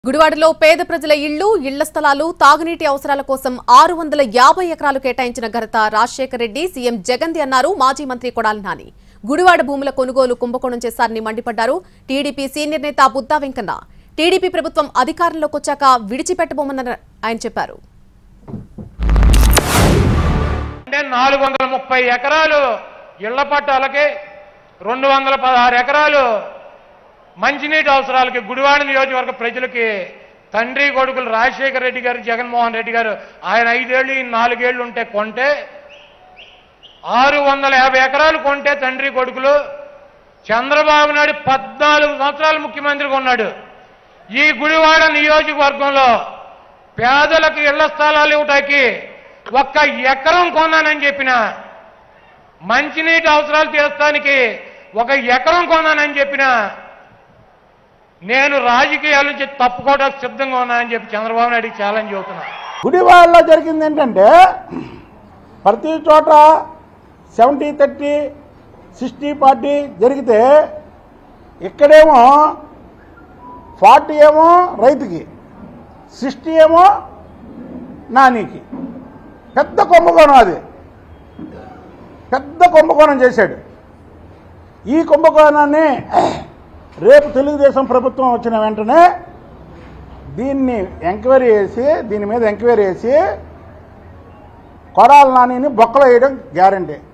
గుడివాడలో పేద ప్రజల ఇళ్లు ఇళ్ల స్థలాలు తాగునీటి అవసరాల కోసం ఆరు వందల యాభై ఎకరాలు కేటాయించిన ఘనత రాజశేఖర రెడ్డి సీఎం జగన్ది అన్నారు మాజీ మంత్రి కొడాలి నాని గుడివాడ భూముల కొనుగోలు కుంభకోణం చేశారని మండిపడ్డారు టీడీపీ సీనియర్ నేత బుద్దా వెంకన్న టీడీపీ ప్రభుత్వం అధికారంలోకి వచ్చాక విడిచిపెట్టబోమని ఆయన చెప్పారు అంటే నాలుగు వందల ముప్పై ఎకరాలు ఇళ్ల పట్టాలకి రెండు వందల పదహారు ఎకరాలు మంచినీటి అవసరాలకి గుడివాడ నియోజకవర్గ ప్రజలకి తండ్రి కొడుకులు రాజశేఖర రెడ్డి గారు జగన్మోహన్ రెడ్డి గారు ఆయన ఐదేళ్ళు ఈ నాలుగేళ్లు ఉంటే కొంటే ఆరు వందల యాభై ఎకరాలు కొంటే తండ్రి కొడుకులు చంద్రబాబు నాయుడు పద్నాలుగు సంవత్సరాలు ముఖ్యమంత్రిగా ఉన్నాడు ఈ గుడివాడ నియోజకవర్గంలో పేదలకు ఇళ్ల స్థలాలు ఇవ్వటానికి ఒక్క ఎకరం కొన్నానని చెప్పిన మంచినీటి అవసరాలు తీర్చడానికి ఒక ఎకరం కొన్నానని చెప్పిన నేను రాజకీయాల నుంచి తప్పుకోవడానికి సిద్ధంగా ఉన్నానని చెప్పి చంద్రబాబు నాయుడికి ఛాలెంజ్ చెబుతున్నా గుడివాడలో జరిగింది ఏంటంటే ప్రతి చోట సెవెంటీ థర్టీ సిక్స్టీ ఫార్టీ జరిగితే ఇక్కడేమో ఫార్టీ ఏమో రైతుకి సిక్స్టీ ఏమో నానికి పెద్ద కుంభకోణం అది పెద్ద కుంభకోణం చేశాడు ఈ కుంభకోణాన్ని రేపు తెలుగుదేశం ప్రభుత్వం వచ్చిన వెంటనే దీన్ని ఎంక్వైరీ చేసి దీని మీద ఎంక్వైరీ చేసి కొడాల నానిని బొక్కలో వేయడం గ్యారంటీ